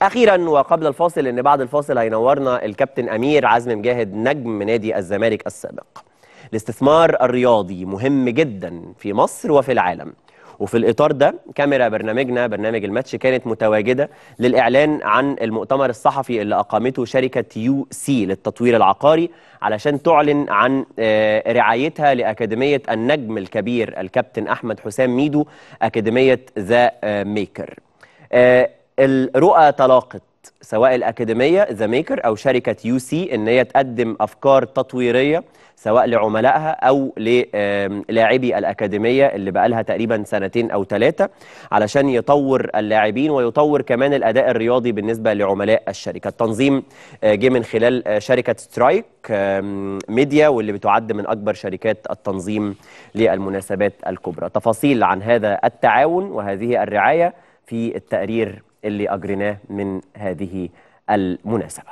اخيرا وقبل الفاصل ان بعد الفاصل هينورنا الكابتن امير عزمي مجاهد نجم نادي الزمالك السابق الاستثمار الرياضي مهم جدا في مصر وفي العالم وفي الاطار ده كاميرا برنامجنا برنامج الماتش كانت متواجده للاعلان عن المؤتمر الصحفي اللي اقامته شركه يو سي للتطوير العقاري علشان تعلن عن آه، رعايتها لاكاديميه النجم الكبير الكابتن احمد حسام ميدو اكاديميه ذا آه، ميكر آه، الرؤى تلاقت سواء الأكاديمية ذا ميكر أو شركة يو سي إن هي تقدم أفكار تطويرية سواء لعملائها أو للاعبي الأكاديمية اللي بقالها تقريبا سنتين أو ثلاثة علشان يطور اللاعبين ويطور كمان الأداء الرياضي بالنسبة لعملاء الشركة التنظيم آه، جه من خلال آه، شركة سترايك آم، ميديا واللي بتعد من أكبر شركات التنظيم للمناسبات الكبرى تفاصيل عن هذا التعاون وهذه الرعاية في التقرير اللي أجرناه من هذه المناسبة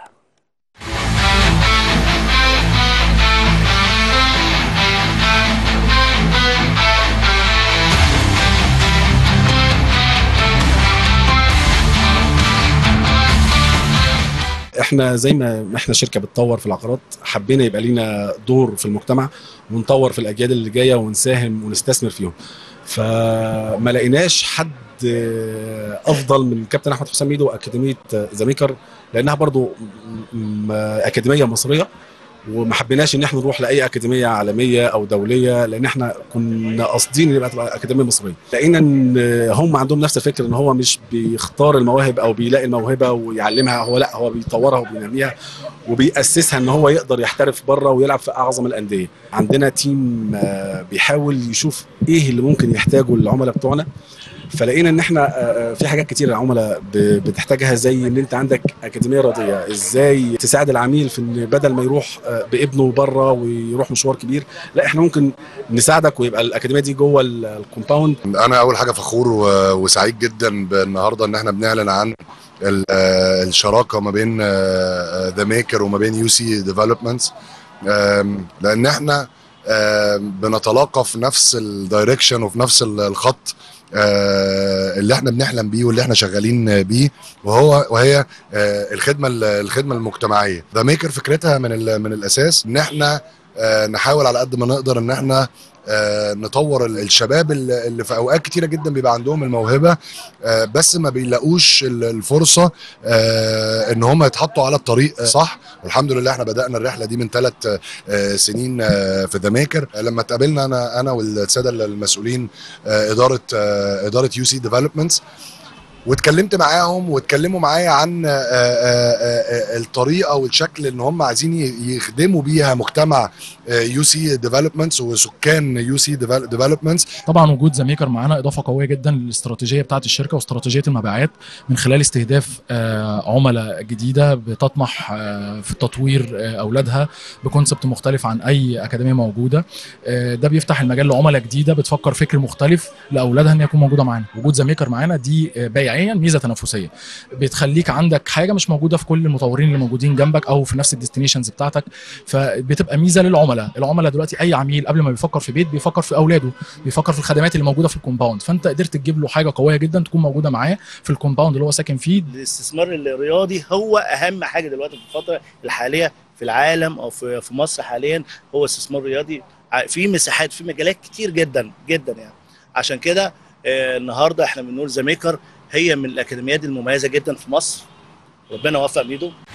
احنا زي ما ما احنا شركه بتطور في العقارات حبينا يبقى لينا دور في المجتمع ونطور في الاجيال اللي جايه ونساهم ونستثمر فيهم فما لقيناش حد افضل من كابتن احمد حسام ميدو واكاديميه ذا ميكر لانها برضو م- م- اكاديميه مصريه وما حبيناش ان احنا نروح لاي اكاديميه عالميه او دوليه لان احنا كنا قاصدين نبقى تبقى اكاديميه مصريه لقينا ان هم عندهم نفس الفكر ان هو مش بيختار المواهب او بيلاقي الموهبه ويعلمها هو لا هو بيطورها وبينميها وبيأسسها ان هو يقدر يحترف بره ويلعب في اعظم الانديه عندنا تيم آه، بيحاول يشوف ايه اللي ممكن يحتاجه العملاء بتوعنا فلقينا ان احنا آه، آه، في حاجات كتير العملاء ب- بتحتاجها زي ان انت عندك اكاديميه رياضيه ازاي تساعد العميل في ان بدل ما يروح آه، بابنه بره ويروح مشوار كبير لا احنا ممكن نساعدك ويبقى الاكاديميه دي جوه ال- الكومباوند انا اول حاجه فخور و- وسعيد جدا بالنهارده ان احنا بنعلن عن ال- آه، الشراكه ما بين ذا ميكر وما بين يو سي ديفلوبمنتس لان احنا آم، بنتلاقى في نفس الدايركشن وفي نفس ال- الخط آه، اللي احنا بنحلم بيه واللي احنا شغالين بيه وهو وهي آه، الخدمه ال- الخدمه المجتمعيه ذا ميكر فكرتها من ال- من الاساس ان احنا آه، نحاول على قد ما نقدر ان احنا آه، نطور ال- الشباب اللي اللي في اوقات كتيره جدا بيبقى عندهم الموهبه آه، بس ما بيلاقوش ال- الفرصه آه، ان هم يتحطوا على الطريق صح والحمد لله احنا بدانا الرحله دي من ثلاث سنين آه، في ذا ميكر لما اتقابلنا انا انا والساده المسؤولين آه، اداره آه، اداره يو سي ديفلوبمنتس واتكلمت معاهم واتكلموا معايا عن آه، آه، آه، الطريقه والشكل ان هم عايزين ي- يخدموا بيها مجتمع يو سي ديفلوبمنتس وسكان يو سي ديفلوبمنتس طبعا وجود ذا ميكر معانا اضافه قويه جدا للاستراتيجيه بتاعه الشركه واستراتيجيه المبيعات من خلال استهداف آه، عملاء جديده بتطمح آه، في تطوير آه، اولادها بكونسبت مختلف عن اي اكاديميه موجوده آه، ده بيفتح المجال لعملاء جديده بتفكر فكر مختلف لاولادها ان يكون موجوده معانا وجود ذا ميكر معانا دي آه، بيعيا ميزه تنافسيه بتخليك عندك حاجه مش موجوده في كل المطورين اللي موجودين جنبك او في نفس الديستنيشنز بتاعتك فبتبقى ميزه للعملاء العملاء دلوقتي اي عميل قبل ما بيفكر في بيت بيفكر في اولاده بيفكر في الخدمات اللي موجوده في الكومباوند فانت قدرت تجيب له حاجه قويه جدا تكون موجوده معاه في الكومباوند اللي هو ساكن فيه الاستثمار الرياضي هو اهم حاجه دلوقتي في الفتره الحاليه في العالم او في في مصر حاليا هو استثمار رياضي ع- في مساحات في مجالات كتير جدا جدا يعني عشان كده آه، النهارده احنا بنقول ذا ميكر هي من الاكاديميات المميزه جدا في مصر ربنا يوفق ميدو